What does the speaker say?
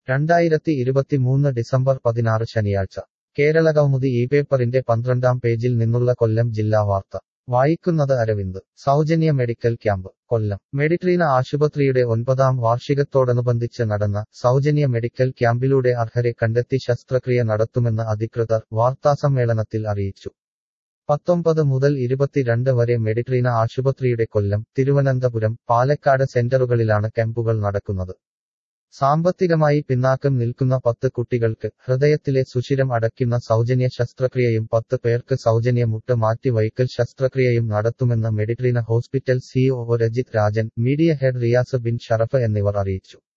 രണ്ടായിരത്തി ഇരുപത്തിമൂന്ന് ഡിസംബർ പതിനാറ് ശനിയാഴ്ച കേരളകൗമുദി ഈ പേപ്പറിന്റെ പന്ത്രണ്ടാം പേജിൽ നിന്നുള്ള കൊല്ലം ജില്ലാ വാർത്ത വായിക്കുന്നത് അരവിന്ദ് സൗജന്യ മെഡിക്കൽ ക്യാമ്പ് കൊല്ലം മെഡിട്രീന ആശുപത്രിയുടെ ഒൻപതാം വാർഷികത്തോടനുബന്ധിച്ച് നടന്ന സൗജന്യ മെഡിക്കൽ ക്യാമ്പിലൂടെ അർഹരെ കണ്ടെത്തി ശസ്ത്രക്രിയ നടത്തുമെന്ന് അധികൃതർ വാർത്താസമ്മേളനത്തിൽ അറിയിച്ചു പത്തൊമ്പത് മുതൽ ഇരുപത്തിരണ്ട് വരെ മെഡിട്രീന ആശുപത്രിയുടെ കൊല്ലം തിരുവനന്തപുരം പാലക്കാട് സെന്ററുകളിലാണ് ക്യാമ്പുകൾ നടക്കുന്നത് സാമ്പത്തികമായി പിന്നാക്കം നിൽക്കുന്ന പത്ത് കുട്ടികൾക്ക് ഹൃദയത്തിലെ സുഷിരം അടയ്ക്കുന്ന സൗജന്യ ശസ്ത്രക്രിയയും പത്ത് പേർക്ക് സൗജന്യ മുട്ട് മാറ്റി വൈക്കൽ ശസ്ത്രക്രിയയും നടത്തുമെന്ന് Meditrina hospital CEO Rajith Rajan media head Riyas bin Sharaf എന്നിവർ അറിയിച്ചു